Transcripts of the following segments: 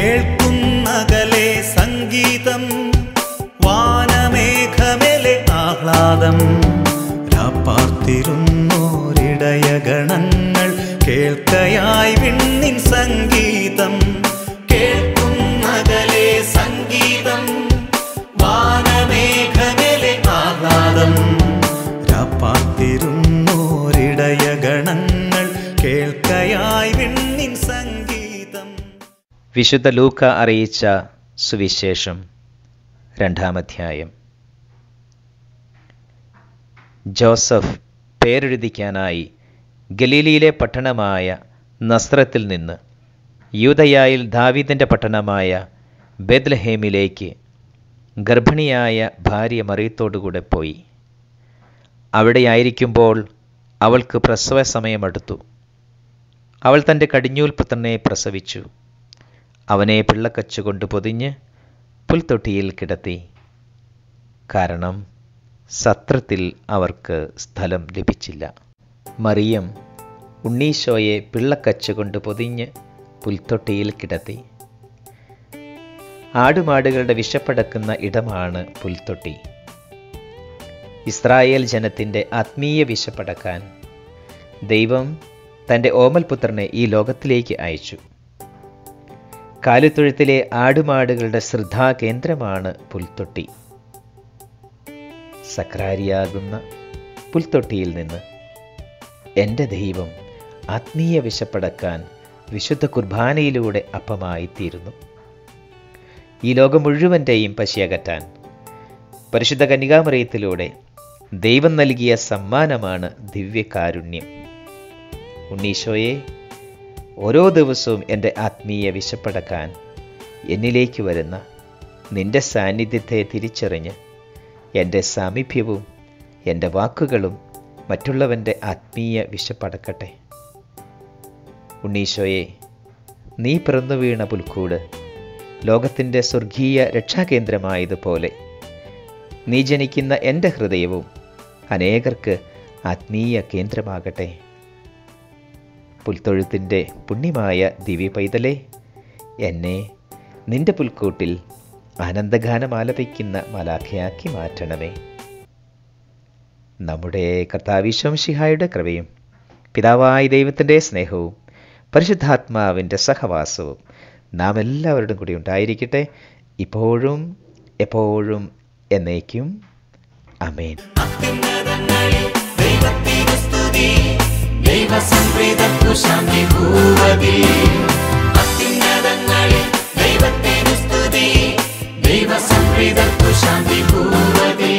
കേൾക്കുന്നകലെ സംഗീതം വാനമേഘമേലെ ആഹ്ലാദം രാപ്പാർത്തിരുന്നോരിടയഗണങ്ങൾ കേൾക്കയായി വിണ്ണിൻ സംഗീതം കേൾക്കുന്നകലെ സംഗീതം വാനമേഘമേലെ ആഹ്ലാദം രാപ്പാർത്തിരുന്നോരിടയഗണങ്ങൾ കേൾക്കയായി വിണ്ണിൻ സംഗീതം വിശുദ്ധ ലൂക്ക അറിയിച്ച സുവിശേഷം രണ്ടാമധ്യായം ജോസഫ് പേരെഴുതിക്കാനായി ഗലീലിയിലെ പട്ടണമായ നസ്രത്തിൽ നിന്ന് യൂതയായിൽ ദാവീദിൻ്റെ പട്ടണമായ ബെദ്ലഹേമിലേക്ക് ഗർഭിണിയായ ഭാര്യ മറിയത്തോടുകൂടെ പോയി അവിടെയായിരിക്കുമ്പോൾ അവൾക്ക് പ്രസവ സമയമടുത്തു അവൾ തൻ്റെ കടിഞ്ഞൂൽ പുത്രനെ പ്രസവിച്ചു അവനെ പിള്ളക്കച്ചുകൊണ്ട് പൊതിഞ്ഞ് പുൽത്തൊട്ടിയിൽ കിടത്തി കാരണം സത്രത്തിൽ അവർക്ക് സ്ഥലം ലഭിച്ചില്ല മറിയം ഉണ്ണീശോയെ പിള്ളക്കച്ചുകൊണ്ട് പൊതിഞ്ഞ് പുൽത്തൊട്ടിയിൽ കിടത്തി ആടുമാടുകളുടെ വിശപ്പടക്കുന്ന ഇടമാണ് പുൽത്തൊട്ടി ഇസ്രായേൽ ജനത്തിൻ്റെ ആത്മീയ വിശപ്പടക്കാൻ ദൈവം തൻ്റെ ഓമൽപുത്രനെ ഈ ലോകത്തിലേക്ക് അയച്ചു കാലിത്തൊഴുത്തിലെ ആടുമാടുകളുടെ ശ്രദ്ധാകേന്ദ്രമാണ് പുൽത്തൊട്ടി സക്രാരിയാകുന്ന പുൽത്തൊട്ടിയിൽ നിന്ന് എൻ്റെ ദൈവം ആത്മീയ വിശപ്പടക്കാൻ വിശുദ്ധ കുർബാനയിലൂടെ അപ്പമായിത്തീരുന്നു ഈ ലോകം മുഴുവൻ്റെയും പശിയകറ്റാൻ പരിശുദ്ധ കന്യകാമറിയത്തിലൂടെ ദൈവം നൽകിയ സമ്മാനമാണ് ദിവ്യകാരുണ്യം ഉണ്ണീശോയെ ഓരോ ദിവസവും എൻ്റെ ആത്മീയ വിശപ്പടക്കാൻ എന്നിലേക്ക് വരുന്ന നിന്റെ സാന്നിധ്യത്തെ തിരിച്ചറിഞ്ഞ് എൻ്റെ സാമീപ്യവും എൻ്റെ വാക്കുകളും മറ്റുള്ളവൻ്റെ ആത്മീയ വിശപ്പടക്കട്ടെ ഉണ്ണീശോയെ നീ പിറന്നു വീണ പുൽക്കൂട് ലോകത്തിൻ്റെ സ്വർഗീയ രക്ഷാകേന്ദ്രമായതുപോലെ നീ ജനിക്കുന്ന എൻ്റെ ഹൃദയവും അനേകർക്ക് ആത്മീയ കേന്ദ്രമാകട്ടെ പുൽത്തൊഴുത്തിൻ്റെ പുണ്യമായ ദിവ്യ പൈതലേ എന്നെ നിന്റെ പുൽക്കൂട്ടിൽ ആനന്ദഗാനം ആലപിക്കുന്ന മലാഖയാക്കി മാറ്റണമേ നമ്മുടെ കർത്താവിശ്വംഷിഹായുടെ കൃപയും പിതാവായ ദൈവത്തിൻ്റെ സ്നേഹവും പരിശുദ്ധാത്മാവിൻ്റെ സഹവാസവും നാം എല്ലാവരുടെയും കൂടി ഉണ്ടായിരിക്കട്ടെ ഇപ്പോഴും എപ്പോഴും എന്നേക്കും അമേൻ അത്യുന്നതങ്ങളിൽ ദൈവത്തിനു സ്തുതി ദൈവസംപ്രീതർക്കു ശാന്തി ഭൂവതി അത്യുന്നതങ്ങളിൽ ദൈവത്തിനു സ്തുതി ദൈവസംപ്രീതർക്കു ശാന്തി ഭൂവതി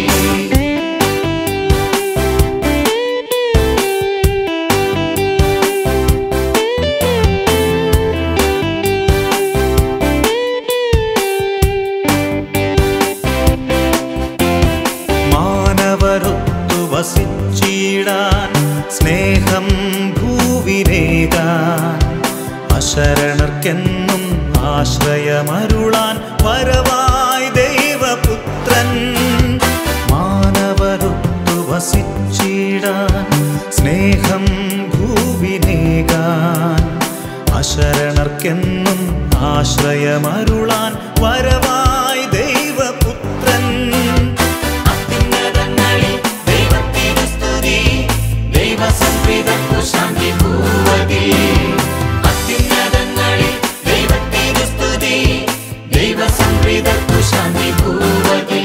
മാനവരുത്തു വസിച്ചിടാൻ സ്നേഹം ഭൂവിരേകാൻ അശരണർക്കെന്നും ആശ്രയമരുളാൻ വരവായി ദൈവപുത്രൻ മാനവരുത്തു വസിച്ചിടാൻ സ്നേഹം ഭൂവിനേകാൻ അശരണർക്കെന്നും ആശ്രയമരുളാൻ വരവായി ദൈവപുത്രൻ അത്യുന്നതങ്ങളിൽ ദൈവത്തിനു സ്തുതി ദൈവസംപ്രീതർക്കു ശാന്തി ഭൂവതി അത്യുന്നതങ്ങളിൽ ദൈവത്തിനു സ്തുതി ദൈവസംപ്രീതർക്കു ശാന്തി ഭൂവതി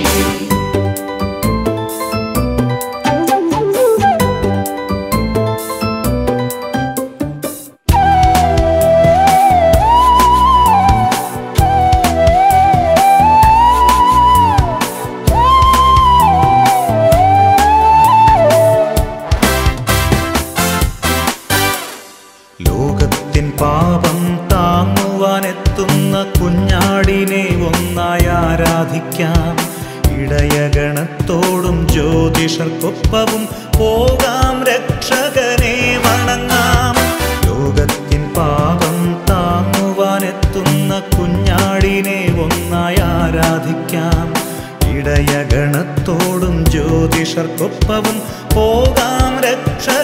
ലോകത്തിൻ പാപം താങ്ങുവാനെത്തുന്ന കുഞ്ഞാടിനെ ഒന്നായി ആരാധിക്കാം ഇടയഗണത്തോടും ജ്യോതിഷർക്കൊപ്പവും പോകാം രക്ഷകനെ വണങ്ങാം ലോകത്തിൻ പാപം താങ്ങുവാനെത്തുന്ന കുഞ്ഞാടിനെ ഒന്നായി ആരാധിക്കാം ഇടയഗണത്തോടും ജ്യോതിഷർക്കൊപ്പവും പോകാം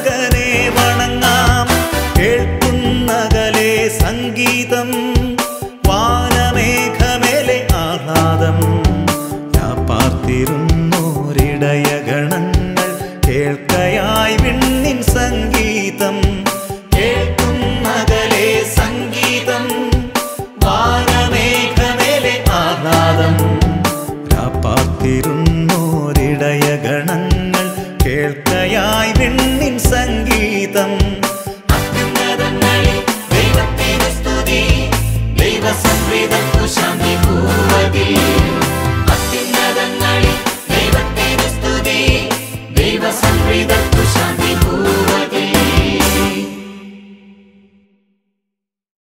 രക്ഷകനെ വണങ്ങാം കേൾക്കുന്നകലെ സംഗീതം കാത്തിരുന്നോരിടയഗണങ്ങൾ കേൾക്കയായി വിണ്ണിൻ സംഗീതം കേൾക്കും മകലെ സംഗീതം വാനമേഘമേലെ ആഹ്ലാദം കാത്തിരുന്നോരിടയഗണങ്ങൾ കേൾക്കയായി വിണ്ണിൻ സംഗീതം അത്യുന്നതങ്ങളിൽ ദൈവത്തിനു സ്തുതി ദൈവസംവേദക്കു ശാന്തി ഭൂവതിൽ